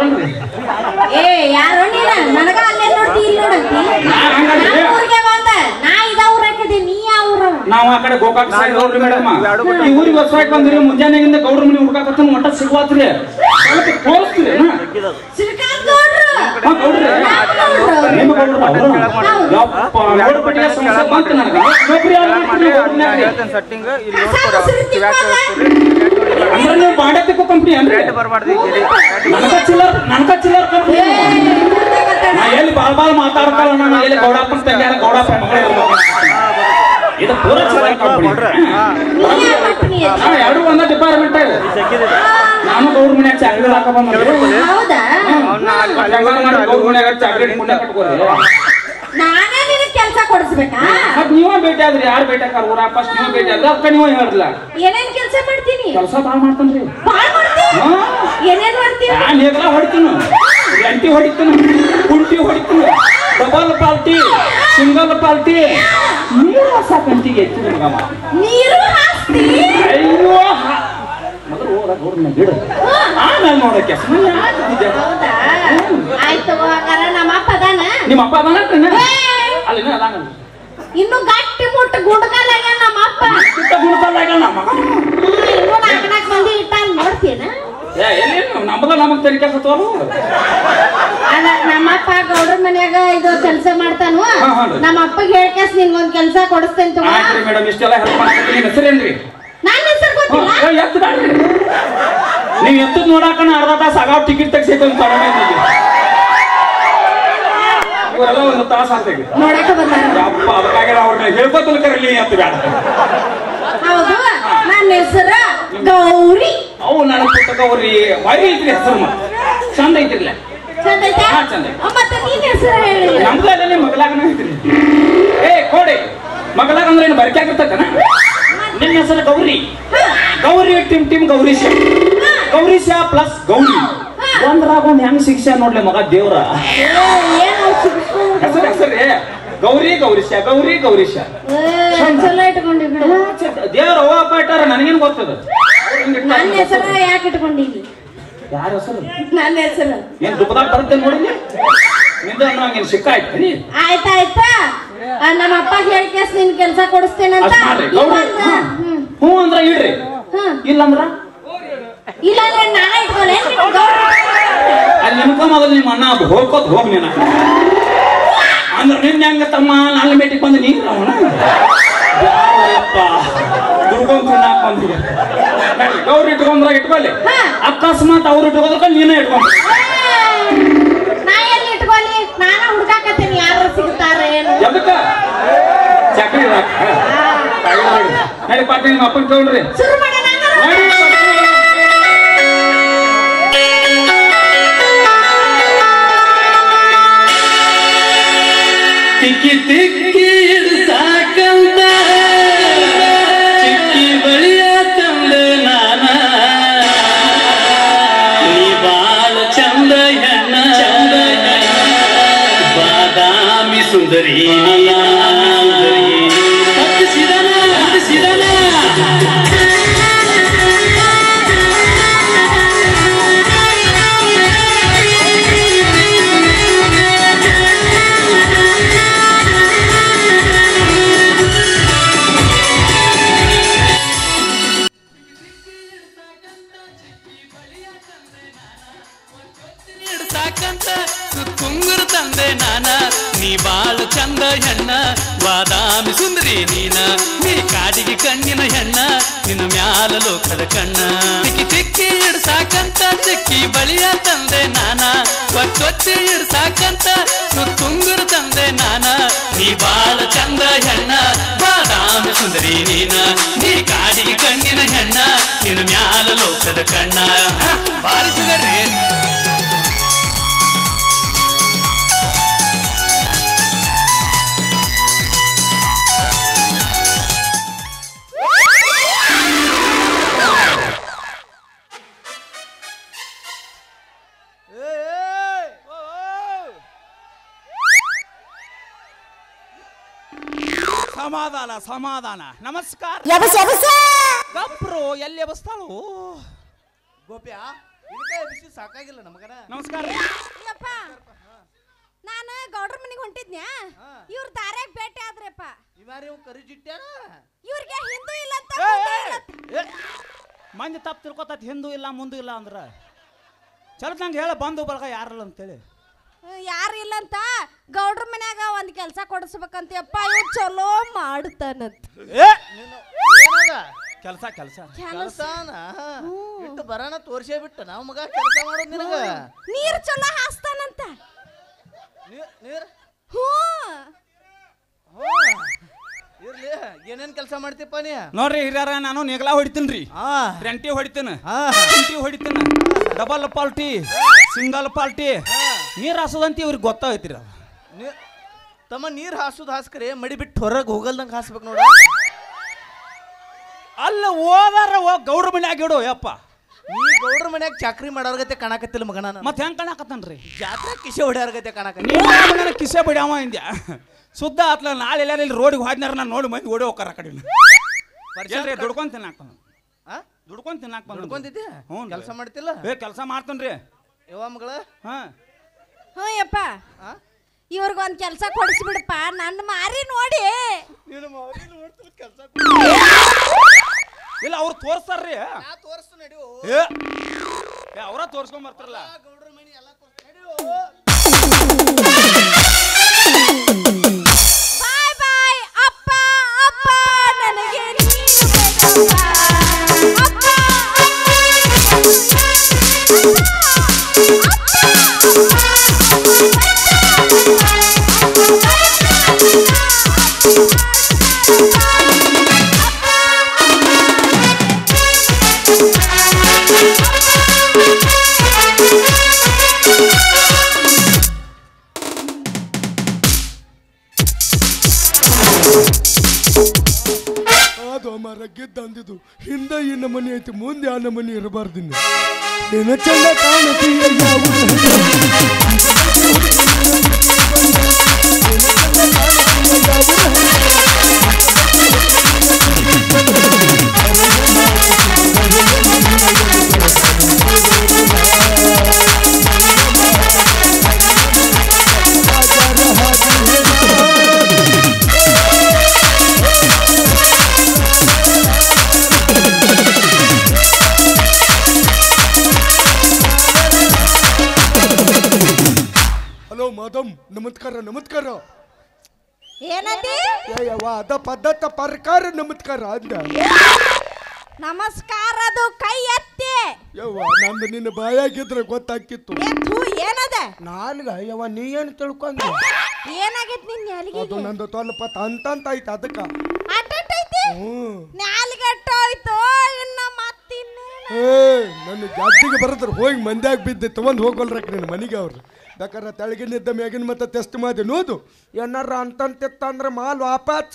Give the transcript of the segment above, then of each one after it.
ಅಲ್ರಿ ಏ ಯಾರು ನೀನ ನನಗ ಅಲ್ಲೇ ನೋಡ್ತಿ ಇಲ್ಲಿ ನೋಡಂತಿ ನಾ ಹಂಗಲ್ಲ. ನಾ ಊರಿಗೆ ಬಂದ ನಾ ಇದ ಊರ್ ಹಾಕಿದೆ ನೀ ಯಾವ ಊರ ನಾವು ಆ ಕಡೆ ಗೋಕಾಕ್ ಸೈಡ್ ಹೋಗ್ರಿ ಮೇಡಮ್ ಈ ಊರಿಗೆ ವರ್ಷಕ್ಕೆ ಬಂದ್ರಿ ಮುಂಜಾನೆಗಿಂದ ಗೌಡ್ರ ಮನೆ ಹುಡ್ಕಾಕತ್ತನ ಒಟ್ಟ ಸಿಗ್ವಾತ್ರಿ ಸ್ವಲ್ಪ ತೋರಿಸ್ತೀರಿ ಶ್ರೀಕಾಂತ್ ಗೌಡ್ರು ಹಾ ಗೌಡ್ರಿ ನಿಮ್ಮ ಗೌಡ್ರು ಅವ್ರು? ಯಪ್ಪ, ಗೌಡ್ರ ಪಟ್ಟಿಗೆ ಸಮಸ್ಯೆ ಬಂತು ನನಗೆ ನೌಕರಿ ಯಾರು ಮಾಡ್ತೀರಿ ಗೌಡ್ರನ್ಯಾಗ್ರಿ? ಸೆಟ್ಟಿಂಗ್ ಇಲ್ಲಿ ನೋಡ್ಕೊರ ಕಿವ್ಯಾಗ ಕೇಳಿಸ್ಕೊಡ್ರಿ ಅಂದ್ರೆ ನೀವು ಬಾಂಡತಿಕ್ಕೋ ಕಂಪ್ನಿ ಅಂದ್ರೆ ರೇಟ್ ಬರಬಾರ್ದು ಈಗ ಗಿರಿ ನನಗ ಚಿಲ್ಲರ್ ನನಗ ಚಿಲ್ಲರ್ ಕಂಪ್ನಿ ನಾ ಎಲ್ಲಿ ಬಾಳ್ ಬಾಳ್ ಮಾತಾಡ್ತಾಳ ನಾನು ಎಲ್ಲಿ ಗೌಡಪ್ಪನ ತಂಗ್ಯಾರ ಗೌಡಪ್ಪ ಮಗಳು ಇರ್ಬೇಕು. ಇದು ಪೂರ ಚಿಲ್ಲರ್ ಕಂಪ್ನಿ ನೀ ಯಾವ ಕಂಪನಿ ಹಾ ಎರಡು ಒಂದ ಡಿಪಾರ್ಟ್ಮೆಂಟ್ ನಾನು ಗೌಡ್ರ ಮನ್ಯಾಗ ಚಾಕ್ರಿ ಹಾಕ ಬಂದ್ರಿ ಹೌದಾ ಗೌಡ್ರ ಮನ್ಯಾಗ ಚಾಕ್ರಿ ಪುಣ್ಯ ಕಟ್ಕೋರಿ ನಾನೇ ನಿನಗೆ ಕೆಲಸ ಕೊಡಿಸ್ಬೇಕಾ ಮತ್ ನೀವ ಭೇಟಿ ಆದ್ರಿ ಯಾರು ಭೇಟಿ ಆಕಾರ ಊರ ಫಸ್ಟ್ ನೀವ ಭೇಟಿ ಆದ್ರಿ ಅದಕ್ಕ ನೀವ ಹೇಳಿಲ್ಲ ಏನೇನ್ ಕೆಲಸ ಮಾಡ್ತೀನಿ ಕೆಲಸ ಬಾಳ್ ಮಾಡ್ತಾನ್ರಿ ಬಾಳ್ ಮಾಡ್ತೀನಿ ಹಾ ಏನೇನ್ ಮಾಡ್ತೀನಿ ನಾನ್ ಹೇಗಲ ಹೊಡಿತೀನಿ ಗಂಟಿ ಹೊಡಿತೀನಿ ಕುಂಟಿ ಹೊಡಿತೀನಿ ಡಬಲ್ ಪಾಲ್ಟಿ ಸಿಂಗಲ್ ಪಾಲ್ಟಿ ನೀರು ಹೊಸ ಕಂಟಿಗೆ ಎತ್ತಿ ಮಗಮ್ಮ ನೀರು ಹಾಸ್ತಿ ಅಯ್ಯೋ ಹ- ಮೊದಲು ಹೋದ ಗೌಡ್ರನ್ನ ಬಿಡು ಆಮೇಲೆ ನೋಡಕ್ಕೆ ಹೌದಾ ಆಯ್ತು ಹಾಗಾರ ನಮ್ಮ ಅಪ್ಪ ಅದಾನ ನಿಮ್ಮ ಅಪ್ಪ ಅದಾನ ಅಲ್ಲಿ ಅದಾನ ಇನ್ನು ಗಟ್ಟಿ ಮುಟ್ಟ ಗುಡ್ಕಾಲಾಗ ನಮ್ಮ ಅಪ್ಪ ಚಿಕ್ಕ ಗುಣಕಲ್ಲಾಗ ನಮ್ಮ ಮಗ ಇನ್ನು ನಾಲ್ಕು ನಾಲ್ಕು ಮಂದಿ ಇಟ್ಟ ನೋಡ್ತೀನ ಏ ಎಲ್ಲಿ ನಮ್ಮದ ನಮಗ್ ತನಿಖೆ ಸತ್ವನು ಅದ ನಮ್ಮಪ್ಪ ಗೌಡ್ರ ಮನ್ಯಾಗ ಇದು ಕೆಲಸ ಮಾಡ್ತಾನು ಹಾ, ಹಾ ರೀ. ನಮ್ಮ ಅಪ್ಪಗೆ ಹೇಳ್ಕೇಸ್ ನಿಂಗೊಂದ್ ಕೆಲಸ ಕೊಡಿಸ್ತೇನೆ ತಗೋ ಆಯ್ತ್ರಿ ಮೇಡಮ್ ಇಷ್ಟೆಲ್ಲ ಹೆಲ್ಪ್ ಮಾಡಕ್ಕೆ ನಿಮ್ಮ ಹೆಸರೇನ್ರಿ ನನ್ನ ಹೆಸರು ಗೊತ್ತಿಲ್ಲ ಹ್ಮ್, ಏ, ಎತ್ತು ಬ್ಯಾಡ್ರಿ ನೀವು ಎತ್ತದ್ ನೋಡಾಕನ ಅರ್ಧ ತಾಸು ಆಗಾವ್ ಟಿಕೆಟ್ ತೆಗ್ಸೈತೆ ಅಂತ ತಗೊಂಡ್ ಬಂದಿದ್ವಿ. ಇವರೆಲ್ಲ ಒಂದು ತಾಸು ಆಗ್ತೈತಿ ನೋಡಕ ಬಂದಾರ ಯಪ್ಪ ಅದಕ್ಕಾಗಿ ಅವ್ರನ್ನ ಹೇಳ್ಕೊತಲ್ ಕರೀಲಿ ಎತ್ತು ಬ್ಯಾಡ ಹೌದು ನನ್ನ ಹೆಸರು ಗೌರಿ ಅವು ನನ್ನ ಪುಸ್ತಕ ಅವ್ರಿ ವೈರಿ ಐತ್ರಿ ಹೆಸರು ಮತ್ತೆ ಚಂದ ಐತಿರ್ಲ ಚಂದ ಐತೆ ಹಾ, ಚಂದ ಐತೆ. ಮತ್ತೆ ನೀನ್ ಹೆಸರು ಹೇಳಿಲ್ಲ ನಮ್ದು ಅಲ್ಲೇ ಮಗಲಾಗನ ಐತ್ರಿ ಏ ಕೋಡಿ ಮಗಲಾಗ ಅಂದ್ರೆ ಏನು ಬರ್ಕ್ಯಾಗಿರ್ತೈತನ ನಿನ್ನ ಹೆಸರು ಗೌರಿ ಗೌರಿ ಟಿಮ್ ಟಿಮ್ ಗೌರೀಶ ಗೌರೀಶ ಪ್ಲಸ್ ಗೌರಿ ಒಂದ್ರಾಗ ಒಂದ್ ಹೆಂಗ್ ಶಿಕ್ಷೆ ನೋಡ್ಲಿ ಮಗ ದೇವ್ರ ಏ, ಏನು ಸಿಗ್ಸ್ಕೊಂಡು ಹೆಸರು ಹೆಸರು ಗೌರಿ ಗೌರೀಶ ಗೌರಿ ಗೌರೀಶ ಏ, ಚಲೋ ಇಟ್ಕೊಂಡಿ ಬಿಡು ದೇವ್ರ ಅವ್ವ ಅಪ್ಪ ಇಟ್ಟಾರ ನನಗೇನ್ ಗೊತ್ತದ ನನ್ನ ಹೆಸರು ಯಾಕೆ ಇಟ್ಕೊಂಡಿನಿ ಯಾರ ಹೆಸರು ನನ್ನ ಹೆಸರು ಏನ್ ದುಪ್ಪದಾಗ ಬರುತ್ತೆ ನೋಡಿಲಿ ನಿಂದ ನಂಗೇನ್ ಸಿಕ್ಕ ಆಯ್ತು ಆಯ್ತಾಯ್ತಾ ಆ, ನಮ್ಮ ಅಪ್ಪ ಹೇಳ್ಕೇಸ್ ನಿನ್ ಕೆಲಸ ಕೊಡಿಸ್ತೇನಂತ ಅಷ್ಟ್ ಮಾಡ್ರಿ ಗೌರಿ ಇವಂದ- ಹ್ಮ್. ಹ್ಞೂ ಅಂದ್ರ ಇಡ್ರಿ ಹ್ಮ್. ಇಲ್ಲಂದ್ರ ಇಲ್ಲಾಂದ್ರೆ ನಾನೇ ಇಟ್ಕೊಳ್ಳೆ ಅಲ್ಲಿ ನಿಮ್ಕ ಮೊದಲು ನಿಮ್ಮ ಅಣ್ಣ ಹೋಗ್ಕೋತ್ ಹೋಗ್ ನೀನ ಅಂದ್ರ ನಿನ್ನ ಹೆಂಗ ತಮ್ಮ ನನ್ನ ಮೇಟಿಗೆ ಬಂದು ನೀರು ಅವನ ಯಾರಪ್ಪ ದುರ್ಗೊಂಡ್ ತಿನ್ನಾಕ ಬಂದಿದೆ ಗೌರಿ ಇಟ್ಕೊಂಡ್ರಾಗ ಇಟ್ಕೊಳ್ಳಿ ಹಾ. ಅಕಸ್ಮಾತ್ ಅವ್ರು ಇಟ್ಕೋದಕ್ಕ ನೀನೇ ಇಟ್ಕೊಂಡ್ ನಾ ಎಲ್ಲಿ ಇಟ್ಕೊಳ್ಳಿ ನಾನ ಹುಡ್ಕಾಕತ್ತೀನಿ ಯಾರು ಸಿಗ್ತಾರೆ ಏನು ಎದಕ್ಕ ಚಕ್ರಿ ನಡಿ ಪಾಟಿ ನಿಮ್ಮ ಅಪ್ಪನ ತಗೊಳ್ರಿ ಶುರು ಮಾಡೋಣ ಹಂಗಾರೆ? ನಡಿ ಪಾಟಿ. ತಿಕ್ಕಿ ತಿಕ್ಕಿ ಹಿಡ್ಸಾಕಂತ ಚಿಕ್ಕಿ ಬಳಿಯ ತಂದೆ ನಾನ ನೀ ಬಾಳ ಚಂದ ಹೆಣ್ಣ ಚಂದ ಬಾದಾಮಿ ಸುಂದರಿ ಹತ್ತಿಸಿದನ ಹತ್ತಿಸಿದನ ಸಾಕಂತ ತುಂಗುರು ತಂದೆ ನಾನ ನೀ ಬಾಳ ಚಂದ ಹೆಣ್ಣ ಬಾದಾಮಿ ಸುಂದರಿ ನೀನ ನೀ ಕಾಡಿಗೆ ಕಣ್ಣಿನ ಹೆಣ್ಣ ನಿನ್ನ ಮ್ಯಾಲ ಲೋಕದ ಕಣ್ಣ ತಿಕ್ಕಿ ತಿಕ್ಕಿ ಇಡ್ಸಾಕಂತ ಚಿಕ್ಕಿ ಬಳಿಯ ತಂದೆ ನಾನ ಒಟ್ಟೊತ್ತಿ ಇಡ್ಸಾಕಂತ ತುಂಗುರು ತಂದೆ ನಾನ ನೀ ಬಾಳ ಚಂದ ಹೆಣ್ಣ ಬಾದಾಮಿ ಸುಂದರಿ ನೀನ ನೀ ಕಾಡಿಗೆ ಕಣ್ಣಿನ ಹೆಣ್ಣ ನಿನ್ನ ಮ್ಯಾಲ ಲೋಕದ ಕಣ್ಣ ಹ, ಬಾರಿ ಸುಗರಿ ಸಮಾಧಾನ ಸಮಾಧಾನ ನಮಸ್ಕಾರ ಯಬಸ ಯಬಸ ಗಪ್ರು ಎಲ್ಲಿ ಬಸ್ತಾಳು ಗೋಪ್ಯ ಇದಕ್ಕೆ ಬಿಸಿ ಸಾಕಾಗಿಲ್ಲ ನಮಗನ ನಮಸ್ಕಾರ ಯಪ್ಪ ನಾನು ಗೌಡ್ರ ಮನೆಗೆ ಹೊಂಟಿದ್ನ್ಯಾ ಹಾ. ಇವ್ರ ದಾರ್ಯಾಗ ಭೇಟಿ ಆದ್ರಪ್ಪ ಇವಾರಿ ಇವ್ ಕರಿ ಜಿಟ್ಟ್ಯಾನ ಇವ್ರಿಗೆ ಹಿಂದೂ ಇಲ್ಲ ಅಂತ ಏ, ಮುಂದೆ ಇಲ್ಲ ಅಂತ. ಏ, ಮಂದಿ ತಪ್ಪು ತಿಳ್ಕೊತೈತಿ ಹಿಂದೂ ಇಲ್ಲ ಮುಂದೂ ಇಲ್ಲ ಅಂದ್ರ ಚಲೋ ನಂಗೆ ಹೇಳ ಬಂದು ಬಳಗ ಯಾರಲ್ಲ ಅಂತೇಳಿ ಹ್ಮ್, ಯಾರು ಇಲ್ಲ ಅಂತ ಗೌಡ್ರ ಮನ್ಯಾಗ ಒಂದ್ ಕೆಲ್ಸ ಕೊಡಿಸ್ಬೇಕಂತ ಯಪ್ಪ ಇವ್ ಚಲೋ ಮಾಡ್ತಾನಂತ ಏ ನೀನು ಏನದ ಕೆಲಸ ಕೆಲಸ ಕೆಲಸ ಕೆಲಸನ ಇಟ್ಟು ಬರೋಣ ತೋರ್ಸೇ ಬಿಟ್ಟು ನಾವು ಮಗ ಕೆಲಸ ಮಾಡೋದು ನಿನಗ ನೀರ್ ಚಲೋ ಹಾಸ್ತಾನಂತ ನೀರ್ ನೀರ್ ಹ್ಞೂ ಹ್ಞೂ. ಇರ್ಲಿ ಏನೇನ್ ಕೆಲಸ ಮಾಡ್ತೀಪ್ಪ ನೀ ನೋಡ್ರಿ ಹಿರಿಯರ ನಾನು ನಿಗಲ ಹೊಡಿತೀನಿ ರೀ ಹಾ ರೆಂಟಿ ಹೊಡಿತೀನಿ ಹಾ ಕುಂಟಿ ಹೊಡಿತೀನಿ ಡಬಲ್ ಪಾಲ್ಟಿ ಸಿಂಗಲ್ ಪಾಲ್ಟಿ ನೀರು ಹಾಸೋದಂತ ಇವ್ರಿಗೆ ಗೊತ್ತಾಗೈತಿ ರೀ ನೀರ್ ತಮ್ಮ ನೀರ್ ಹಾಸುದ್ ಹಾಸ್ಕ್ರಿ ಮಡಿ ಬಿಟ್ಟು ಹೊರಗೆ ಹೋಗಲ್ದಂಗ ಹಾಸ್ಬೇಕು ನೋಡ ಅಲ್ಲ ಓದಾರ ಹೋಗ್ ಗೌಡ್ರ ಮನ್ಯಾಗ ಇಡು ಯಪ್ಪ ನೀ ಗೌಡ್ರ ಮನ್ಯಾಗ ಚಾಕ್ರಿ ಮಾಡೋರ್ಗತೆ ಕಾಣಕತ್ತಿಲ್ಲ ಮಗನ ನಾನು. ಮತ್ತೆ ಹೆಂಗ್ ಕಾಣಕತ್ತಾನ್ರಿ ಜಾತ್ರೆ ಕಿಶೆ ಹೊಡ್ಯಾರ್ಗತೆ ಕಾಣಕತ್ತಿ ನೀವು ನನ್ನ ಕಿಸೆ ಬಿಡ್ಯಾವ ಇಂದ್ಯಾ ಸುದ್ದ ಆತ್ಲ ನಾಳೆ ಎಲ್ಲಾರು ಇಲ್ಲಿ ರೋಡಿಗೆ ಹೋದ್ನಾರ ನಾನು ನೋಡಿ ಮಂದಿ ಓಡಿ ಹೋಗಾರ ಆ ಕಡೆ ಎಲ್ರಿ ದುಡ್ಕೊಂಡ್ ತಿನ್ನಾಕ ಬಂದ ಆ? ದುಡ್ಕೊಂಡ್ ತಿನ್ನಾಕ ಬಂದ ದುಡ್ಕೊಂತಿದ್ದೆ ಹ್ಞೂ ಕೆಲಸ ಮಾಡ್ತಿಲ್ಲ ಏ ಕೆಲಸ ಮಾಡ್ತೇನ್ರಿ ಯವ್ವ ಮಗಳ ಹಾ ಹ್ಞೂ ಯಪ್ಪ ಆ? ಇವ್ರಿಗೆ ಒಂದ್ ಕೆಲ್ಸ ಕೊಡಿಸ್ಬಿಡಪ್ಪ ನನ್ನ ಮಾರಿ ನೋಡಿ ನೀನು ಮಾರಿ ನೋಡ್ತಿಲ್ಲ ಕೆಲಸ ಇಲ್ಲ ಅವ್ರು ತೋರಿಸ್ತಾರ್ರಿ ನಾ ತೋರಿಸ್ತು ನಡಿಯೋ ಏ ಏ ಅವ್ರ ತೋರ್ಸ್ಕೊಂಡ್ ಬರ್ತಾರಲ್ಲ ಗೌಡ್ರ ಮನಿ ಎಲ್ಲ ತೋರ್ಸ್ ನಡಿಯೋ ಬಾಯ್ ಬಾಯ್ ಅಪ್ಪ ಅಪ್ಪ ನನಗೆ ನೀನು ಬೇಕಪ್ಪ. ಅಪ್ಪ, ಅದು ಮರ ಗೆದ್ದಂದಿದ್ದು ಹಿಂದೆ ಈ ನಮನಿ ಐತಿ ಮುಂದೆ ಆ ನಮನಿ ಇರಬಾರ್ದಿನ್ನು ನಿನ್ನ ಚಂದ ಕಾಣತೀಯ ಯಾವ ಹಲೋ ಮಾದಮ್ ನಮಸ್ಕಾರ ನಮಸ್ಕಾರ ಏನಂದಿ ಯವ್ವ ಅದ ಪದ್ಧತ ಪ್ರಕಾರ ನಮಸ್ಕಾರ ಅಂದ ನಮಸ್ಕಾರದು ಕೈ ಎತ್ತಿ ಯವ್ವ ನಂದು ನಿನ್ನ ಬಾಯಾಗಿದ್ರೆ ಗೊತ್ತಾಕಿತ್ತು ಎತ್ತು ಏನದ ನಾಲ್ಗ ಯವ್ವ ನೀ ಏನು ತಿಳ್ಕೊಂಡ ಏನಾಗೈತ್ ನಿನ್ ನಾಲಿಗೆ ಅದು ನಂದು ತೊಲ್ಪ ಅಂತಂತ ಐತೆ ಅದಕ್ಕ ಅಟ್ಟೈತಿ ಹ್ಞೂ ನಾಲ್ಗಟ್ಟೋಯ್ತು ಇನ್ನ ಮತ್ತಿನ್ನೇನ ಏ ನನ್ನ ಜಾತಿಗೆ ಬರದ್ರ ಹೋಗಿ ಮಂದ್ಯಾಗ ಬಿದ್ದೆ ತಗೊಂಡ್ ಹೋಗಲ್ರಕ್ ನಿನ್ನ ಮನೆಗೆ ಅವ್ರು ಬೇಕಾದ್ರೆ ತೆಳಗಿನಿದ್ದ ಮ್ಯಾಗಿನ ಮತ್ತೆ ಟೆಸ್ಟ್ ಮಾಡಿ ನೋದು ಏನಾರ ಅಂತಂತಿತ್ತ ಅಂದ್ರೆ ಮಾಲ್ ವಾಪಾಚ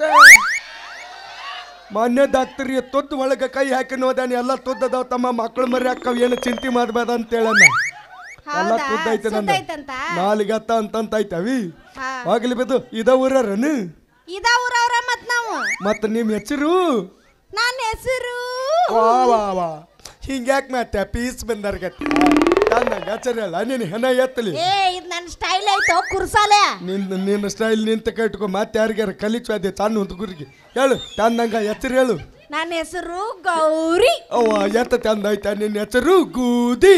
ಮಾನ್ಯ ಡಾಕ್ಟರ್ ತುದ್ದು ಒಳಗೆ ಕೈ ಹಾಕಿ ನೋದಾನೆ ಎಲ್ಲ ತುದ್ದದವ ತಮ್ಮ ಮಕ್ಕಳು ಮರಿ ಹಾಕವ್ ಏನು ಚಿಂತೆ ಮಾಡ್ಬೇಡ ಅಂತ ಹೇಳಣ್ಣ ಎಲ್ಲ ಹೌದಾ? ತುದ್ದೈತೆ ನಂದು ಸುದ್ದೈತಂತ? ನಾಲಿಗತ್ತ ಅಂತಂತ ಐತವಿ ಹಾ. ಹೋಗ್ಲಿ ಬಿದ್ದು ಇದ ಊರನು ಇದ ಊರವ್ರ ಮತ್ ನಾವು ಮತ್ತ ನಿಮ್ ಹೆಸರು ನನ್ನ ಹೆಸರು ವಾ ವಾ ವಾ ಹಿಂಗ್ಯಾಕ್ ಮತ್ತೆ ಪೀಸ್ ಬಂದರ್ಗತ್ತೆ ತಂದಂಗ ಅಲ್ಲ ನೀನು ಹೆಣ ಎತ್ತಲಿ ಏ ಇದ್ ನನ್ನ ಸ್ಟೈಲ್ ಐತೋ ಕುರ್ಸಾಲೆ ನಿನ್ನ ನಿನ್ನ ಸ್ಟೈಲ್ ನಿಂತ ಕಟ್ಕೊ ಮತ್ತೆ ಯಾರಿಗಾರ ಕಲಿಚು ಅದೇ ಸಣ್ಣ ಹುಡುಗರಿಗೆ ಹೇಳು ತಂದಂಗ ಹೆಸರು ಹೇಳು ನನ್ನ ಹೆಸರು ಗೌರಿ ಅವ್ವ ಎತ್ತ ತಂದ ಐತ ನಿನ್ನ ಹೆಸರು ಗೂದಿ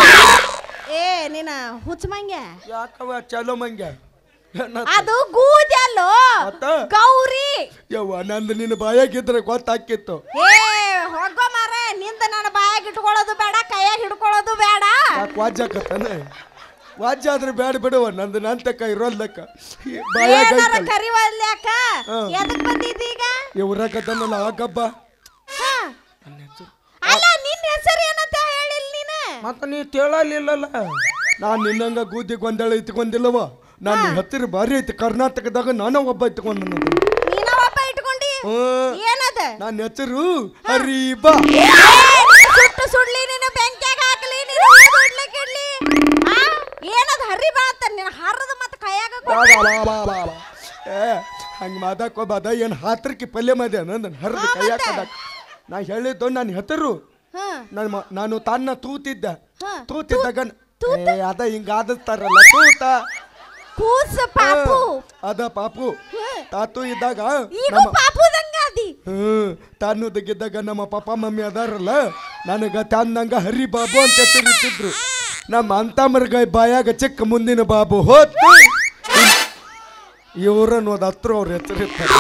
ಏ ನೀನ ಹುಚ್ಚಮಂಗೆ ಯಾಕವ ಚಲೋ ಮಂಗ್ಯ ಏನ- ಅದು ಗೂದಿ ಅಲ್ಲೋ ಮತ್ತ? ಗೌರಿ ಯವ್ವ ನಂದು ನಿನ್ನ ಬಾಯಾಗಿದ್ರೆ ಗೊತ್ತಾಕಿತ್ತು ಏ ಹೋಗೋ ಮಾರೆ ನಿಂದ ನನ್ನ ಬಾಯಾಗ ಇಟ್ಕೊಳ್ಳೋದು ಬೇಡ ಕೈಯಾಗ ಹಿಡ್ಕೊಳ್ಳೋದು ಬೇಡ ಯಾಕೆ ವಾಜ್ಯಾಕತ್ತಾನ ವಾಜ್ಯ ಆದ್ರೆ ಬೇಡ ಬಿಡುವ ನಂದು ನಂತಕ್ಕ ಇರೋಲ್ಲಕ್ಕ ಬಾಯಾಗ ಏನಾರ ಐತಲ್ಲ ಕರಿವಲ್ಯಾಕ ಹಾ. ಎದಕ್ ಬಂದಿದ್ದೀಗ ಇವ್ರಾಕತ್ತಾನಲ್ಲ ಆಗಬ್ಬ ಹಾ. ಅಲ್ಲ ನಿನ್ನ ಹೆಸರು ಏನಂತ ಹೇಳಿಲ್ಲ ನೀನು ಮತ್ತ ನೀ ಕೇಳಲಿಲ್ಲಲ್ಲ ನಾನು ನಿನ್ನಂಗ ಗೂದಿ ಗೊಂದಳ ಇಟ್ಕೊಂಡಿಲ್ಲವ ನಾನು ಹತ್ತಿರ ಭಾರಿ ಐತಿ ಕರ್ನಾಟಕದಾಗ ನಾನು ಒಬ್ಬ ಇಟ್ಕೊಂಡ ನೀನ ಒಬ್ಬ ಇಟ್ಕೊಂಡಿ ಹ್ಮ್. ಏನದ ನನ್ನ ಹೆಸರು ಹರಿಬಾ ಏ, ನಿನ್ನ ಸುಟ್ಟು ಸುಡ್ಲಿ ನೀನು ಬೆಂಕಿಯಾಗ ಹಾಕ್ಲಿ ನೀನು ಸುಡ್ಲಿಕ್ಕೆ ಇಡ್ಲಿ ಆ ಏನದ ಹರಿ ಬಾ ಅಂತ ನೀನು ಹರಿದ ಮತ್ತೆ ಕೈಯಾಗ ಬಾ ಕೊಟ್ಟು- ಬಾ ಬಾ ಬಾ ಬಾ ಬಾ. ಏ ಹಂಗ ಮಾದಾಕೋಬಾದ ಏನು ಹಾತ್ರಕ್ಕೆ ಪಲ್ಯ ಮಾದ್ಯ ನನ್ನ ಹರಿದ ಹಾ, ಕೈಯಾಗ ಮತ್ತೆ? ಕದಾಕ ನಾ ಹೇಳಿದ್ದು ನನ್ನ ಹೆಸರು ಹಾ ನನ್ನ ನಾನು ತನ್ನ ತೂತಿದ್ದ ಹಾ. ತೂತಿದ್ದಾಗ ಏ, ಅದ ಹಿಂಗ ಆದತ್ತಾರಲ್ಲ ತೂತ ಕೂಸ ಪಾಪು ಅದ ಪಾಪು ಹ್ಮ್. ತಾತು ಇದ್ದಾಗ ಈಗ ನಮ್ಮ ಪಾಪುದಂಗ ಅದಿ ಹ್ಮ್ ತಾನುದಗಿದ್ದಾಗ ನಮ್ಮ ಪಪ್ಪ ಮಮ್ಮಿ ಅದಾರಲ್ಲ ನನಗ ತಂದಂಗ ಹರಿ ಬಾಬು ಅಂತ ಹೆಸರಿಟ್ಟಿದ್ರು ನಮ್ಮ ಅಂತಮರ್ಗ ಬಾಯಾಗ ಚಿಕ್ಕ ಮುಂದಿನ ಬಾಬು ಹೋತು ಇವ್ರನ್ನೋದು ಹತ್ರ ಅವ್ರ ಹೆಸರಿರ್ತಾರೆ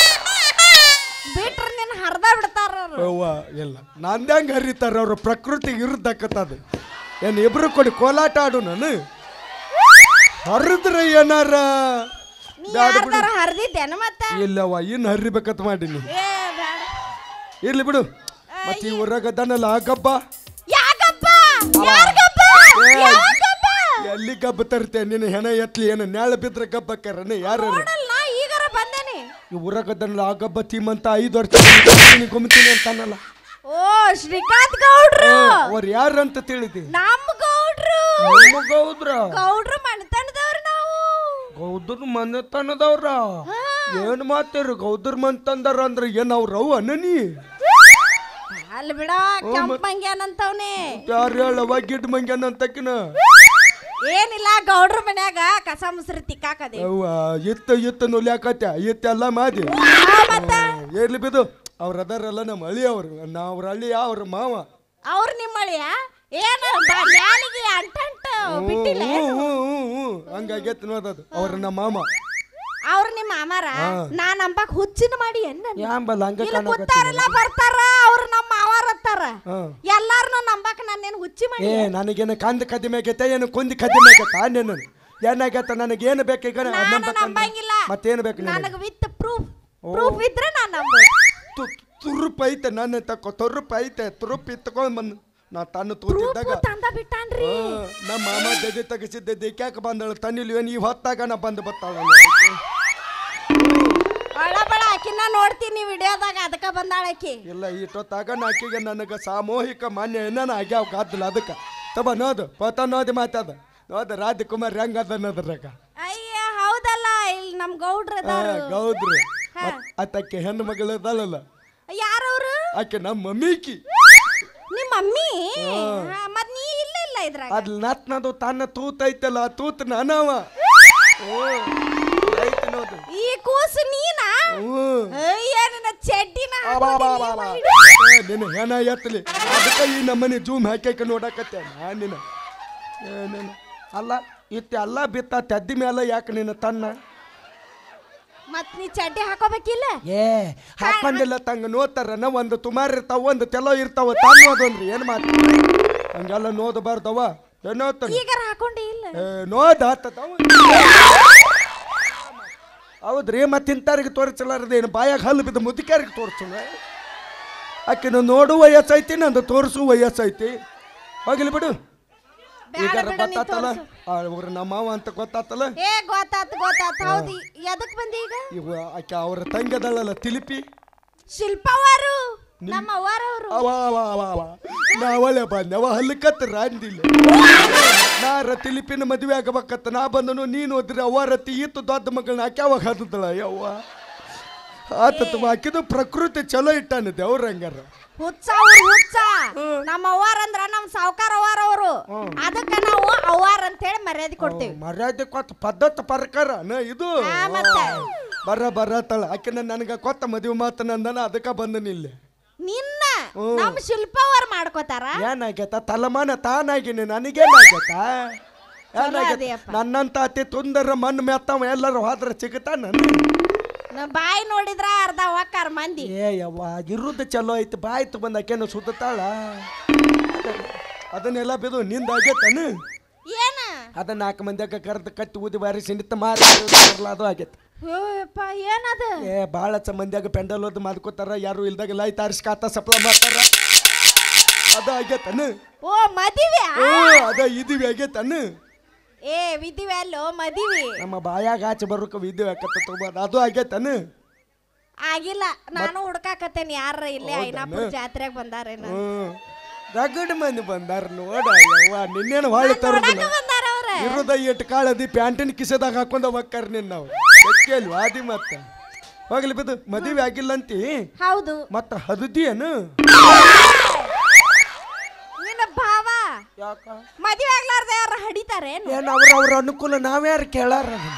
ಬಿಟ್ರ ನಿನ್ನ ಹರ್ದ ಬಿಡ್ತಾರ ಅವ್ರು ಅವ್ವ ಇಲ್ಲ ನಂದ್ಯಾಂಗ ಹರಿತಾರ ಅವ್ರ ಪ್ರಕೃತಿ ಇರ್ದಕ್ಕತ್ತದು ಏನ್ ಇಬ್ರು ಕೊಡಿ ಕೋಲಾಟ ಆಡು ನಾನು ಹರಿದ್ರ ಏನಾರ ನೀ ಬ್ಯಾಡ ಬಿಡು ಯಾರ್ದಾರ ಹರ್ದಿದ್ದೇನ ಮತ್ತ ಇಲ್ಲವ್ವ ಇನ್ನು ಹರಿಬೇಕಂತ ಮಾಡೀನಿ ಏ ಬ್ಯಾಡ ಇರ್ಲಿ ಬಿಡು ಮತ್ತೆ ಈ ಊರಾಗ ಅದನ್ನಲ್ಲ ಆ ಗಬ್ಬ ಯಾಕಪ್ಪ ಯಾರ್ಗಪ್ಪ ಏ, ಯಾಕಪ್ಪ ಎಲ್ಲಿ ಗಬ್ಬ ತರ್ತೆ ನಿನ್ನ ಹೆಣ ಎತ್ಲಿ ಏನು ನ್ಯಾಳ ಬಿದ್ರೆ ಗಬ್ಬಕ್ಕಾರನೆ ಯಾರು ನೋಡಲ್ಲ ನಾ ಈಗಾರ ಬಂದೇನಿ ಈ ಊರಾಗ ಅದನ್ನಲ್ಲ ಆ ಗಬ್ಬ ತೀಮಂತ ಐದು ವರ್ಷ ಗುಮ್ತೀನಿ, ಗುಮ್ತೀನಿ ಅಂತಾನಲ್ಲ ಓ ಶ್ರೀಕಾಂತ್ ಗೌಡ್ರು ಅವ್ರು ಯಾರು ಅಂತ ತಿಳಿದಿ ನಮ್ ಗೌಡ್ರು ನಮ್ಮ ಗೌದ್ರ ಗೌಡ್ರು ಮನೆತನದವ್ರು ನಾವು ಗೌದ್ರ ಮನೆತನದವ್ರ ಏನ್ ಮಾತಾರ ಗೌದ್ರ ಮನೆತಂದಾರ ಅಂದ್ರೆ ಏನ್ ಅವ್ರ ಅವ್ ಅನ್ನನಿ ಅಲ್ಲಿ ಬಿಡ ಕೆಂಪ್ ಮಂಗ್ಯಾನಂತವ್ನೆ ಯಾರು ಹೇಳವ ಗಿಡ್ ಮಂಗ್ಯಾನ ಅಂತಕಿನ ಏನಿಲ್ಲ ಗೌಡ್ರ ಮನ್ಯಾಗ ಕಸ ಮುಸ್ರಿ ತಿಕ್ಕಾಕದೆ ಅವ್ವ ಇತ್ತ ಇತ್ತ ನುಲ್ಯಾಕತ್ಯ ಇತ್ತೆಲ್ಲ ಮಾದಿ ಮತ್ತ ಇರ್ಲಿ ಬಿದು ಅವ್ರ ಅದಾರಲ್ಲ ನಮ್ಮ ಹಳಿ ಅವ್ರು ನಾ ಅವ್ರ ಹಳ್ಳಿ ಅವ್ರ ಮಾವ ಅವ್ರ ನಿಮ್ಮಳಿಯ ಏನ ಮ್ಯಾಲಿಗೆ ಅಂಟಂಟ ಬಿಟ್ಟಿಲ್ಲ ಹ್ಞೂ ಹ್ಞೂ ಹ್ಞೂ ಹ್ಞೂ ಹಂಗಾಗೈತೆ ನೋದದು ಅವ್ರ ನಮ್ಮ ಮಾಮ ಅವ್ರ ನಿಮ್ಮ ಮಾಮಾರ ನಾ ನಂಬಕ್ ಹುಚ್ಚಿನ ಮಾಡಿ ಎನ್ನ ಯಾಂಬಲ್ಲ ಹಂಗ ಇಲ್ಲಿ ಕೂತಾರಲ್ಲ ಬರ್ತಾರ ಅವ್ರ ನಮ್ಮ ಮಾವಾರ ಅತ್ತಾರ ಹಾ. ಎಲ್ಲಾರನು ನಂಬಕ್ ನಾನೇನ್ ಹುಚ್ಚಿ ಮಾಡಿ ಏ ನನಗೇನು ಕಂದ ಕದಿಮೆ ಆಗೈತೆ ಏನು ಕುಂದಿ ಕದಿಮೆ ಆಗೈತೆ ನೀನು ಏನಾಗೈತೆ ನನಗೇನು ಬೇಕೀಗ ನಾನು ನಂಬಂಗಿಲ್ಲ ಮತ್ತೇನು ಬೇಕು ನಿನಗೆ ನನಗ ವಿತ್ ಪ್ರೂಫ್ ಪ್ರೂಫ್ ಇದ್ರೆ ನಾನ್ ನಂಬೋದು ತು- ತುರುಪ್ ಐತೆ ನನ್ನ ತಕೋ ತುರುಪ್ ಐತೆ ತುರುಪ್ ಇತ್ಕೊಂಡ್ ಬಂದು ನಾ ತನ್ನ ತೂತಿದ್ದಾಗ ಪ್ರೂಫ್ ತಂದ ಬಿಟ್ಟಾನ್ರಿ ಆ, ನಮ್ಮ ಮಾಮ ದದಿ ತೆಗಿಸಿದ್ದೆ ದಿಕ್ಯಾಕ ಬಂದಳು ತನ್ನಿಲ್ವೇನು ಈ ಹೊತ್ತಾಗ ನಾ ಬಂದು ಬರ್ತಾಳ ಒಳ ಬಳ ಆಕಿನ ನೋಡ್ತೀನಿ ವಿಡಿಯೋದಾಗ ಅದಕ್ಕ ಬಂದಾಳ ಆಕಿ ಇಲ್ಲ ಇಷ್ಟೊತ್ತಾಗ ನಾಕಿಗೆ ನನಗೆ ಸಾಮೂಹಿಕ ಮಾನ್ಯ ಏನಾನ ಆಗ್ಯಾವ ಕಾದ್ಲ ಅದಕ್ಕೆ ತಬ ನೋದು ಪತ ನೋದಿ ಮಾತಾದ ನೋದ ರಾಜಕುಮಾರ್ ಹೆಂಗ ಅದನ್ನದ್ರಾಗ ಅಯ್ಯ ಹೌದಲ್ಲ ಇಲ್ಲಿ ನಮ್ ಗೌಡ್ರ ಆ, ಅದಾರು ಗೌಡ್ರು ಮತ್ ಆತಕ್ಕೆ ಹೆಣ್ಣು ಮಗಳು ಇದ್ದಾಳಲ್ಲ ಯಾರವ್ರು ಆಕೆ ನಮ್ಮ ಮಮ್ಮೀಕಿ ನಿಮ್ ಮಮ್ಮಿ ಹಾ, ಮತ್ ನೀ ಇಲ್ಲ ಇಲ್ಲ ಇದ್ರಾಗ ಅದ್ ನತ್ನದು ತನ್ನ ತೂತ್ ಐತಲ್ಲ ಆ ತೂತ್ ನಾನವ ಓ ಐತಿ ನೋದು ಈ ಕೂಸು ನೀನಾ ಹ್ಞೂ ಅಯ್ಯ ನನ್ನ ಚಡ್ಡಿನ ಬಾ ಬಾ ಬಾ ಬಾ ಏ, ನಿನ್ನ ಹೆಣ ಎತ್ತಲಿ ಅದಕ್ಕೆ ಈ ನಮ್ಮನೆ ಜೂಮ್ ಹಾಕ್ಯಾಕ ನೋಡಕತ್ತೆ ನಾನು ನಿನ್ನ ಏ, ನಿನ್ನ ಅಲ್ಲ ಇತ್ತೆ ಎಲ್ಲ ಬಿತ್ತ ತೆದ್ದಿ ಮೇಲೆ ಯಾಕೆ ನಿನ್ನ ತನ್ನ ಮತ್ ನೀ ಚಡ್ಡಿ ಹಾಕೋಬೇಕಿಲ್ಲ ಏ ಹಾಕೊಂಡಿಲ್ಲ ತಂಗ ನೋಡ್ತಾರನ ಒಂದು ತುಮಾರ್ ಇರ್ತಾವ ಒಂದು ತೆಲೋ ಇರ್ತಾವ ತಾನು ಅದೊಂದ್ರಿ ಏನು ಮಾತು ಹಂಗೆಲ್ಲ ನೋದಬಾರ್ದವ ಏನೋತಾನ ಈಗಾರ ಹಾಕೊಂಡೆ ಇಲ್ಲ ಏ ನೋದ ಆತದವ ಹೌದ್ರಿ ಮತ್ತೆ ಇಂಥವ್ರಿಗೆ ತೋರಿಸಲಾರದೆ ಏನು ಬಾಯಾಗ ಹಲ್ಲು ಬಿದ್ದು ಮುದುಕ್ಯಾರಿಗೆ ತೋರಿಸಲ್ಲ ಆಕಿನ ನೋಡು ವಯಸ್ಸೈತಿ ನಂದು ತೋರಿಸು ವಯಸ್ಸೈತಿ ಹೋಗ್ಲಿ ಬಿಡು ಬ್ಯಾಡ ಈಗ ಬಿಡು ನೀ ಗೊತ್ತಾತಲ್ಲ ತೋರ್ಸು. ಅವ್ರ ನಮ್ಮ ಮಾವ ಅಂತ ಗೊತ್ತಾತಲ್ಲ ಏ ಗೊತ್ತಾತ್ ಗೊತ್ತಾತ್ ಹೌದು ಎದಕ್ ಬಂದಿ ಈಗ ಇವ ಆಕೆ ಅವ್ರ ತಂಗದಳಲ್ಲ ತಿಲಿಪಿ ಶಿಲ್ಪವರು ನಮ್ಮ ಅವ್ವಾರವ್ರು ಅವ ಅವ ಅವ ಅವ ನಾವಳೆ ಬಂದೆವ ಹಲ್ಲು ಕತ್ತರ ಅಂದಿಲ್ಲ ನಾರ ತಿಲಿಪಿನ ಮದುವೆ ಆಗಬೇಕತ್ತ ನಾ ಬಂದನು ನೀನು ಓದ್ರಿ ಅವ್ವ ರತಿ ಈತು ದೊಡ್ಡ ಮಗಳನ್ನ ಆಕೆ ಅವಾಗ ಹದ್ದಳ ಯವ್ವ ಆತತ್ ಆಕಿದು ಪ್ರಕೃತಿ ಚಲೋ ಇಟ್ಟಾನ ದೇವ್ರ ಹಂಗಾರ ಹುಚ್ಚ ಅವ್ರು ಹುಚ್ಚ ನಮ್ಮ ಅವ್ವಾರ ಅಂದ್ರ ನಮ್ ಸಾವ್ಕಾರ ಅವ್ವಾರ ಅವರು ಅದಕ್ಕ ನಾವು ಅವ್ವಾರ ಅಂತ ಹೇಳಿ ಮರ್ಯಾದೆ ಕೊಡ್ತೀವಿ ಮರ್ಯಾದೆ ಕೊತ್ತ ಪದ್ಧತಿ ಪ್ರಕಾರ ನ ಇದು ಹಾ, ಮತ್ತೆ? ಬರ ಬರತ್ತಳ ಆಕಿನ ನನಗ ಕೊತ್ತ ಮದುವೆ ಮಾತು ನಂದನ ಅದಕ್ಕ ಬಂದನ ಇಲ್ಲಿ ನಿನ್ನ ನಮ್ ಶಿಲ್ಪವ್ರು ಮಾಡ್ಕೋತಾರ ಏನಾಗೈತ ತಲಮಾನ ತಾನಾಗಿನಿ ನನಗೇನಾಗೈತ ಏನಾಗೈತ ಅದೇಯಪ್ಪ. ನನ್ನಂತ ಅತಿ ತುಂದರ ಮಣ್ಣು ಮೆತ್ತವ ಎಲ್ಲರೂ ಹೋದ್ರ ಸಿಗುತ್ತಾ ನನ್ನ ನಮ್ ಬಾಯಿ ನೋಡಿದ್ರ ಅರ್ಧ ಹೊಕ್ಕಾರ ಮಂದಿ ಏ ಯವ್ವ ಇರುದ ಚಲೋ ಐತಿ ಬಾಯ್ತು ಬಂದ ಆಕೆನು ಸುತ್ತಾಳ ಅದನ್ನೆಲ್ಲ ಬಿದು ನಿಂದ ಆಗೈತನು ಏನ ಅದ ನಾಲ್ಕು ಮಂದಿಯಾಗ ಕರೆದು ಕಟ್ಟಿ ಊದಿ ಬಾರಿ ಸಿಂಡಿತ ಮಾರಿ ಅದು ಆಗೈತೆ ಅಯ್ಯಪ್ಪ ಏನದ ಏ ಭಾಳ ಚ ಮಂದಿಯಾಗ ಪೆಂಡಲ್ ಓದ್ ಮಾಡ್ಕೋತಾರ ಯಾರು ಇಲ್ದಾಗ ಲೈ ತಾರಿಸ್ಕಾತ ಸಪ್ಲ ಮಾಡ್ತಾರ ಅದ ಆಗೈತನು ಓ ಮದಿವೆ ಓ ಅದ ಇದಿವಿ ಆಗೈತನು ಏ ವಿಧಿವೆ ಅಲ್ಲೋ ಮದಿವಿ ನಮ್ಮ ಬಾಯಾಗ ಆಚೆ ಬರೋಕೆ ವಿದ್ಯೆ ಹಾಕತ್ತ ತಗೋಬೋದು ಅದು ಆಗೈತನು ಆಗಿಲ್ಲ ನಾನು ಹುಡ್ಕಾಕತ್ತೇನಿ ಯಾರ ಇಲ್ಲೇ ಐನಾಪುರ ಜಾತ್ರೆಗ್ ಬಂದಾರೇನ ಹ್ಞೂ ರಗಡ್ ಮಂದಿ ಬಂದಾರ ನೋಡ ಯವ್ವ ನಿನ್ನೇನು ಹೊಳ್ಳಿ ತರೋದಿಲ್ಲ ಬಂದಾರ ಅವ್ರ ಇರುದ ಇಟ್ಟು ಕಾಳದಿ ಪ್ಯಾಂಟಿನ ಕಿಸೆದಾಗ ಹಾಕೊಂಡ ಹೋಗ್ತಾರ ನಿನ್ನ ನಾವು ಎಕ್ಕೇಲ್ ವಾದಿ ಮತ್ತ ಹೋಗ್ಲಿ ಬಿದ್ದು ಮದುವೆ ಆಗಿಲ್ಲಂತಿ ಹೌದು ಮತ್ತ ಹದದಿ ಏನು ಯಾಕ ಮದುವೆ ಆಗ್ಲಾರ್ದ ಯಾರ ಹಡಿತಾರೇನು ಏನ್ ಅವ್ರ ಅವ್ರ ಅನುಕೂಲ ನಾವ್ಯಾರು ಕೇಳಾರ ಅದನ್ನ?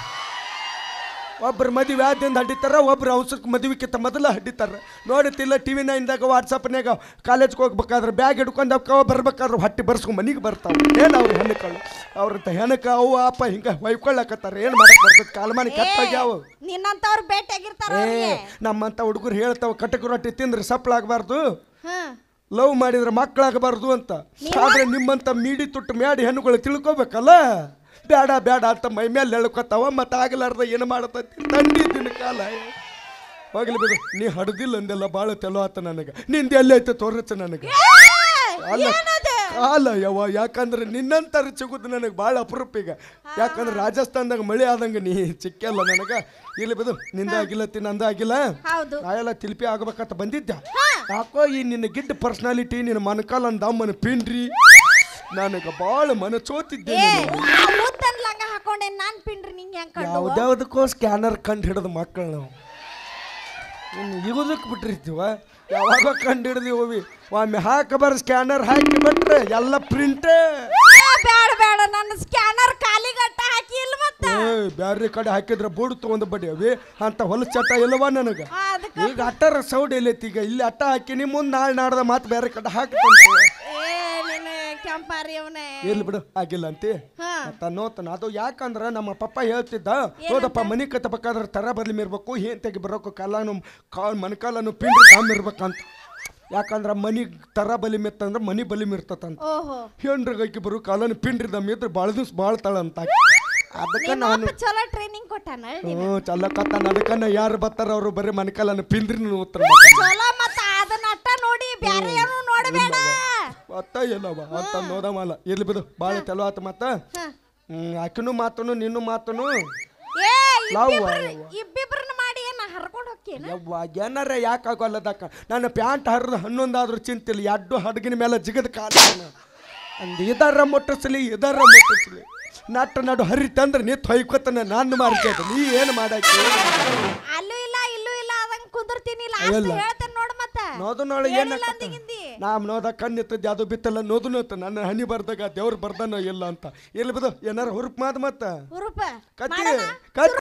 ಒಬ್ರು ಮದುವೆ ಆದ್ರಿಂದ ಹಡಿತಾರ ಒಬ್ರು ಅವಸರಕ್ಕೆ ಮದುವೆಕ್ಕಿಂತ ಮೊದಲ ಹಡಿತಾರ ನೋಡುತ್ತಿಲ್ಲ ಟಿ ವಿ ನೈನ್ದಾಗ ವಾಟ್ಸಪ್ನಾಗ ಕಾಲೇಜ್ಗೆ ಹೋಗ್ಬೇಕಾದ್ರೆ ಬ್ಯಾಗ್ ಹಿಡ್ಕೊಂಡು ಅವಕ್ಕ ಬರ್ಬೇಕಾದ್ರೆ ಹೊಟ್ಟೆ ಬರ್ಸ್ಕೊಂಡ್ ಮನೆಗೆ ಬರ್ತಾವ ಏನು ಅವ್ರು ಹೆಣ್ಣುಗಳು ಅವ್ರಂತ ಹೆಣಕ ಅವು ಅಪ್ಪ ಹಿಂಗೆ ಹೊಯ್ಕೊಳ್ಳಕತ್ತಾರ ಏನು ಮಾಡಕ್ ಬರ್ತದೆ ಕಾಲಮಾನಿ ಕೆಟ್ಟಾಗ್ಯಾವ ನಿನ್ನಂತವ್ರು ಭೇಟಿಯಾಗಿರ್ತಾರ ಏ ಅವ್ರಿಗೆ ನಮ್ಮಂತ ಹುಡುಗರು ಹೇಳ್ತಾವ ಕಟಕ ರೊಟ್ಟಿ ತಿಂದ್ರೆ ಸಪ್ಪಳಾಗಬಾರ್ದು ಹ್ಮ್ ಲವ್ ಮಾಡಿದ್ರೆ ಮಕ್ಕಳಾಗಬಾರ್ದು ಅಂತ ಆದ್ರೆ ನಿಮ್ಮಂತ ಮೀಡಿ ತುಟ್ಟು ಮ್ಯಾಡಿ ಹೆಣ್ಣುಗಳು ತಿಳ್ಕೊಬೇಕಲ್ಲ ಬೇಡ ಬೇಡ ಅಂತ ಮೈ ಮೇಲೆ ಎಳ್ಕೊತಾವ ಮತ್ತೆ ಆಗಲಾರ್ದ ಏನು ಮಾಡತೈತಿ ತಂಡಿ ದಿನ ಕಾಲ ಹೋಗ್ಲಿ ಬಿಡು ನೀ ಹಡ್ದಿಲ್ಲ ಅಂದೆಲ್ಲ ಭಾಳ ತೆಲೋ ಆತ ನನಗೆ ನಿಂದ ಎಲ್ಲಿ ಐತೆ ತೋರಿಸ ನನಗೆ ಅಲ್ಲ ಕಾಲ ಯವ್ವ ಯಾಕಂದ್ರೆ ನಿನ್ನಂತರ ಸಿಗುದು ನನಗೆ ಭಾಳ ಅಪರೂಪ ಈಗ ಯಾಕಂದ್ರೆ ರಾಜಸ್ಥಾನದಾಗ ಮಳೆ ಆದಂಗೆ ನೀ ಸಿಕ್ಕಲ್ಲ ನನಗೆ ಇಲ್ಲಿ ಬಿಡು ನಿಂದ ಆಗಿಲ್ಲ ನಂದ ಆಗಿಲ್ಲ ಹೌದು ನಾಯೆಲ್ಲ ತಿಲ್ಪಿ ಆಗ್ಬೇಕಂತ ಬಂದಿದ್ದೆ ಯಾಕೋ ಈ ನಿನ್ನ ಗಿಡ್ಡ ಪರ್ಸನಾಲಿಟಿ ನಿನ್ನ ಮನಕಾಲ ದಮ್ಮನ ಪಿಂಡ್ರಿ ನನಗೆ ಭಾಳ ಮನ ಚೋತಿದ್ದೆ ಏ ನೀನು. ಉದ್ದನ್ ಲಂಗ ಹಾಕೊಂಡೆ ನಾನ್ ಪಿಂಡ್ರಿ ನಿಂಗೆ ಹೆಂಗ್ ಕಂಡು ಯಾವ್ದ್ಯಾವ್ದಕ್ಕೋ ಸ್ಕ್ಯಾನರ್ ಕಂಡು ಹಿಡಿದ ಮಕ್ಕಳು ನಾವು ಇನ್ನು ಇವುದಕ್ಕೆ ಬಿಟ್ಟಿರ್ತೀವ ಯಾವಾಗ ಕಂಡು ಹಿಡ್ದೀವಿ ಒಮ್ಮೆ ಹಾಕಬಾರ ಸ್ಕ್ಯಾನರ್ ಹಾಕಿ ಬಿಟ್ರೆ ಎಲ್ಲ ಪ್ರಿಂಟ್ ಬೇಡ ಬೇಡ ನನ್ನ ಸ್ಕ್ಯಾನರ್ ಕಾಲಿಗಟ್ಟ ಹಾಕಿ ಇಲ್ಲ ಮತ್ತ ಏ ಬ್ಯಾರೆ ಕಡೆ ಹಾಕಿದ್ರೆ ಬೂಡು ತಗೊಂಡು ಬಡಿ ಅವಿ ಅಂತ ಹೊಲಸ ಚಟ ಇಲ್ಲವ ನನಗೆ ಆ, ಅದಕ್ಕ ಈಗ ಅಟ್ಟರ ಸೌಡ್ ಎಲ್ಲೈತಿ ಈಗ ಇಲ್ಲಿ ಅಟ್ಟ ಹಾಕಿನಿ ಮುಂದೆ ನಾಳೆ ನಾಡ್ದ ಮಾತು ಬೇರೆ ಕಡೆ ಹಾಕ್ತಂತ ಏ ನೀನು ಕೆಂಪಾರಿ ಅವನೇ ಇರ್ಲಿ ಬಿಡು ಆಗಿಲ್ಲ ಅಂತಿ ಹಾ ಮತ್ತ ನೋತನ ಅದು ಯಾಕಂದ್ರ ನಮ್ಮ ಪಪ್ಪ ಹೇಳ್ತಿದ್ದ ಹೌದಪ್ಪ ಮನಿ ಕಟ್ಟಬೇಕಾದ್ರೆ ತರ ಬದಲಿ ಇರ್ಬೇಕು ಏನ್ ತೆಗಿ ಬರೋಕು ಕಾಲನು ಕಾಲ್ ಮನಕಾಲನು ಪಿಂಡ್ರಿ ಕಾಮ್ ಇರ್ಬೇಕಂತ ಯಾಕಂದ್ರ ಮನಿ ತರ ಬಲಿ ಮೆತ್ತಂದ್ರ ಮನಿ ಬಲಿ ಮಿರ್ತತಂತ ಓಹೋ ಹೆಣ್ರಿಗೈಕಿ ಬರೋ ಕಾಲನು ಪಿಂಡ್ರಿ ದಮ್ ಇದ್ರೆ ಭಾಳ ದಿವ್ಸ ಬಾಳ್ತಾಳ ಅಂತ ಅದಕ್ಕೆ ನಿಮ್ಮ ನಾನು ಅಪ್ಪ ಚಲೋ ಟ್ರೈನಿಂಗ್ ಕೊಟ್ಟಾನ ಹ್ಞೂ ಚಲ್ಲಕತ್ತಾನ ಅದಕ್ಕನ್ನ ಯಾರು ಬರ್ತಾರ ಅವರು ಬರೀ ಮನಕಾಲನು ಪಿಂದ್ರಿ ಉತ್ತರ ಚಲೋ ಮತ್ತ ಅದನ್ನ ಅಟ್ಟ ನೋಡಿ ಬ್ಯಾರೆ ಏನು ನೋಡಬೇಡ ಅತ್ತ ಎಲ್ಲವ ಅಂತ ನೋದಮಲ್ಲ ಇರ್ಲಿ ಬಿಡು ಭಾಳ ಚಲೋ ಆತ ಮತ್ತ ಹ. ಹ್ಮ್ ಆಕಿನೂ ಮಾತನು ನಿನ್ನೂ ಮಾತನು ಏ ಲವ್ ಇಬ್ಬಿಬ್ರು ಇಬ್ಬಿಬ್ರನ್ನ ಮಾಡಿ ಏನ ಹರ್ಕೊಂಡು ಹೋಗ್ಕೇನ ಯವ್ವ ಏನಾರ ಯಾಕೆ ಆಗೋಲ್ಲದಕ್ಕ ನನ್ನ ಪ್ಯಾಂಟ್ ಹರಿದು ಹನ್ನೊಂದಾದ್ರೂ ಚಿಂತಿಲ್ಲ ಎಡ್ಡು ಹಡಗಿನ ಮೇಲೆ ಜಿಗದ ಕಾಲ ಅಂದ್ ಇದರ ಮುಟ್ಟಿಸ್ಲಿ ಇದರ ಮುಟ್ಟಿಸ್ಲಿ ನಟ್ಟು ನಡು ಹರಿತಂದ್ರೆ ನೀ ತೊಯ್ಕೊತಾನೆ ನಾನು ಮಾರ್ಕೇತ ನೀ ಏನು ಮಾಡಾಕಿ ಅಲ್ಲೂ ಇಲ್ಲ ಇಲ್ಲೂ ಇಲ್ಲ ಅದಂಗ ಕುಂದಿರ್ತೀನಿ ಲಾಸ್ಟ್ ಅಯ್ಯಲ್ಲ. ಹೇಳ್ತೇನೆ ನೋಡು ಮತ್ತ ನೋದು ನೋಡು ಏನಿಲ್ಲ ಏನಾಗತ್ತ ಅಂದಿಗಿಂದಿ. ನಾಮ್ ನೋದ ಕಣ್ಣಿತ್ತದ ಯಾವ್ದು ಬಿತ್ತಲ್ಲ ನೋದು ನೋತ ನನ್ನ ಹನಿ ಬರ್ದಾಗ ದೇವ್ರು ಬರ್ದಾನೋ ಇಲ್ಲ ಅಂತ ಎಲ್ಲಿ ಬಿಡು ಏನಾರ ಹುರುಪ್ ಮಾದ ಮತ್ತ ಹುರುಪ ಕತ್ತಿ ಮಾಡೋಣ? ಕತ್ತಿ